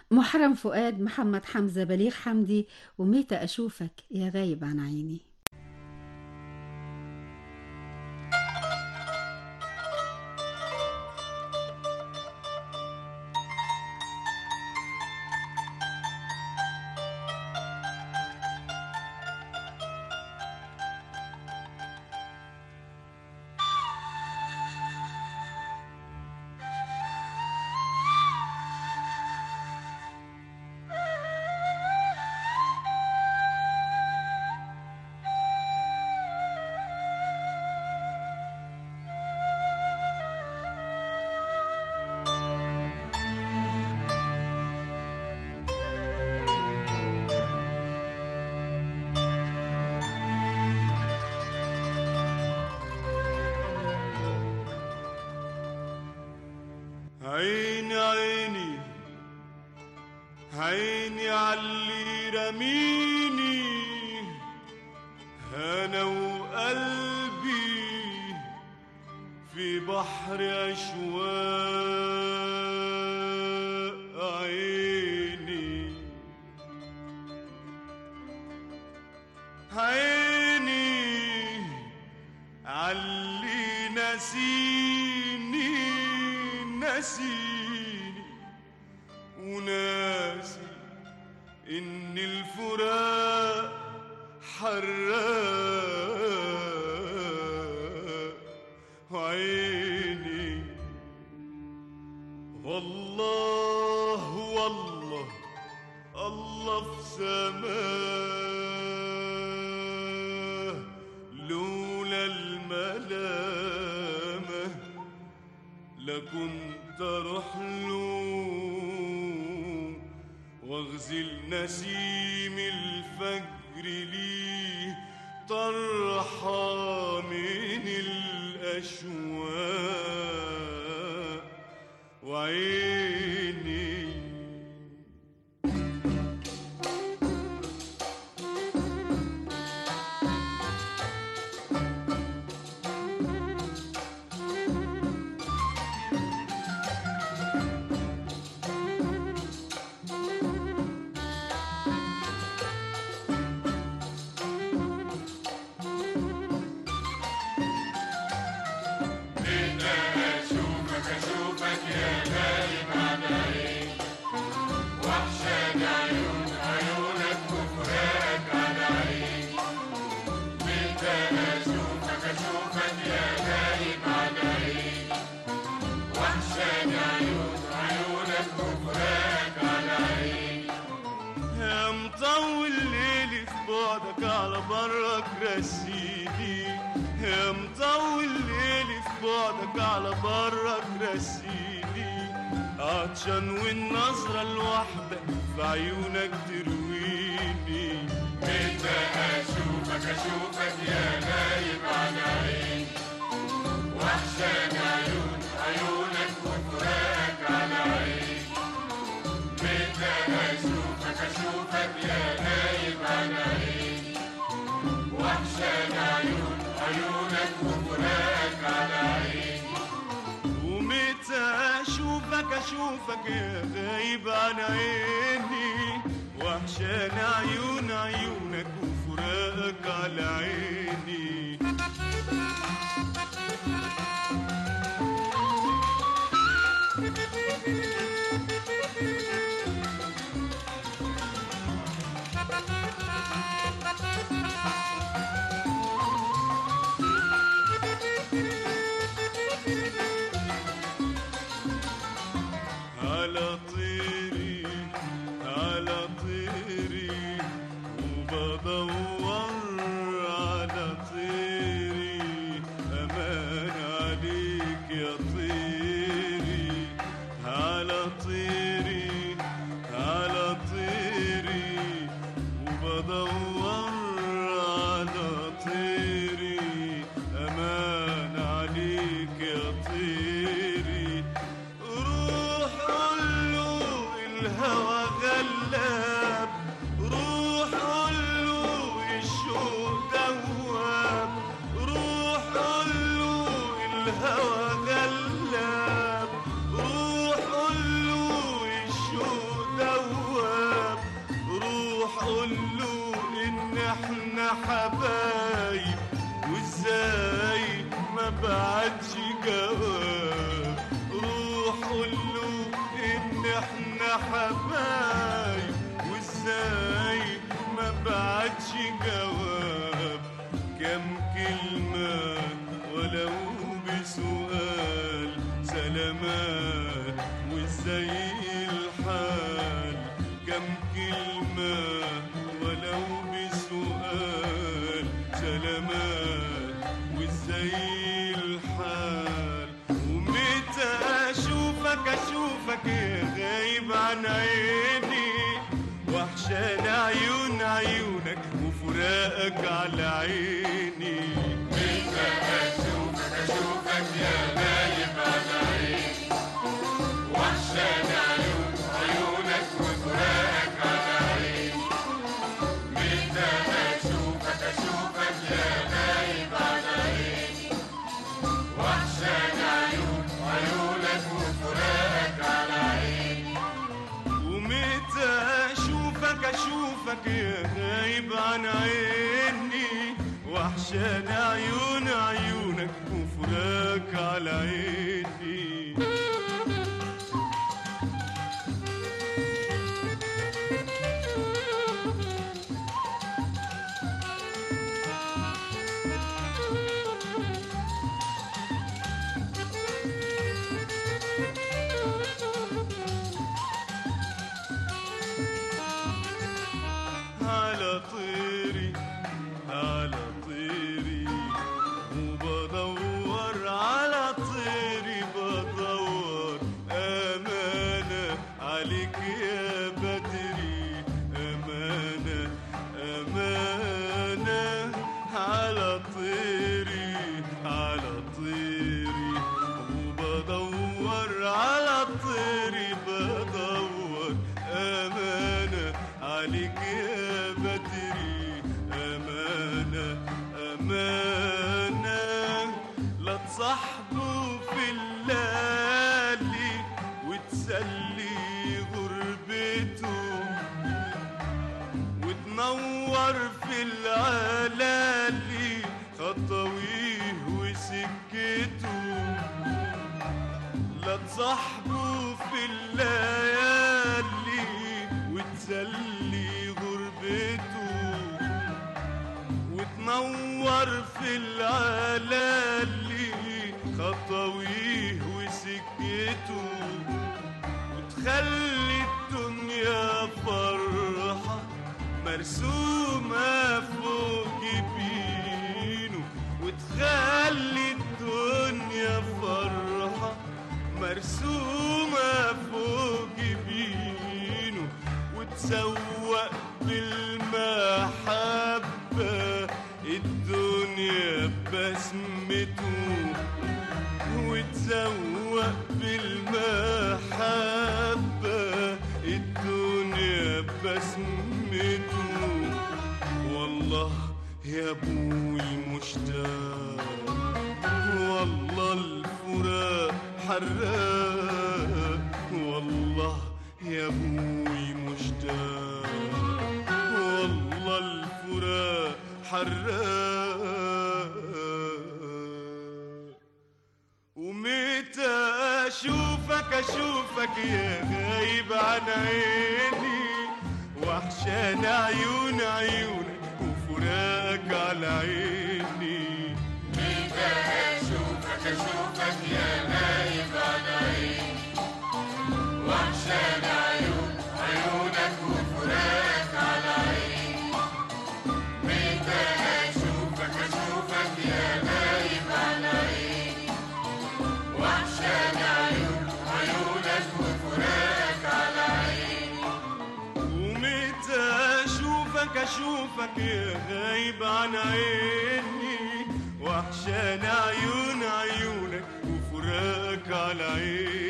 محرم فؤاد محمد حمزة بليغ حمدي ومتى أشوفك يا غايب عن عيني عيني عيني عيني عاللي رميني انا وقلبي في بحر اشواق عيني عيني عاللي نسيني نسيني وناسي ان الفراق حراق وعيني والله والله الله في سماه لولا الملامه لكنت اروح له واغزل نسيم الفجر ليه طرحة من الأشواق وعيني يا مطول ليلي في بعدك على برك رسيني يا مطول ليلي في بعدك على برك رسيني عطشان والنظرة الواحدة في عيونك ترويني متى اشوفك اشوفك يا غايب عن عيني وحشان عيون عيونك وفراق على عيني متى اشوفك اشوفك يا غايب عن عيني وحشان عيون عيونك وفراق على عيني ومتى اشوفك اشوفك يا غايب عن عيني وحشان عيون عيونك وفراقك على عيني على طيري على طيري وبدور على طيري أمان عليك يا طيري على طيري على طيري وبدور على طيري أمان عليك يا طيري روح قول له الهوى غلاب روح قول له الشوق دواب روح قول له الهوى غلاب روح قول له الشوق دواب حبايب وازاي ما بعتش جواب روح قول له ان احنا حبايب وازاي ما بعتش جواب كم كلمة ولو بسؤال سلامات وازاي الحال كم كلمة ولو بسؤال سلامات وازاي الحال ومتى اشوفك اشوفك يا غايب عن عيني وحشان عيون عيونك وفراقك على عيني متى أشوفك أشوفك يا غايب على عيني وحشان عيون عيونك وفراقك على عيني متى أشوفك أشوفك يا غايب على عيني وحشان عيون عيونك وفراقك على عيني ومتى اشوفك اشوفك يا غايب عن عيني وحشان عيون عيونك وفراق على عيني على طيري على طيري وبدور على طيري بدور أمانة عليك يا بدري أمانة أمانة على طيري على طيري وبدور على طيري بدور أمانة عليك يا بدري أمانة أمانة لا تصاحبوا في الليالي وتسلي غربته وتنور في العلالي خطويه وسكته لا تصاحبوا في الليالي وتسلي غربته وتنور في العلالي خطويه وسكته وتخلي الدنيا فرحة مرسومة فوق جبينه وتخلي الدنيا فرحة مرسومة فوق جبينه وتسوق بالمحبة الدنيا بسمته وتزوق بالمحبة الدنيا بسمته والله يا ابوي مشتاق والله الفراق حراق والله يا ابوي مشتاق والله الفراق حراق ومتى اشوفك اشوفك يا غايب عن عيني وحشان عيون عيونك وفراقك على عيني متى أشوفك أشوفك يا غايب على عيني وحشان عيون عيونك وفراقك على عيني متى أشوفك أشوفك يا غايب على عيني وحشان عيون عيونك وفراقك على عيني ومتى اشوفك اشوفك يا غايب عن عيني وحشان عيون عيونك وفراقك على عيني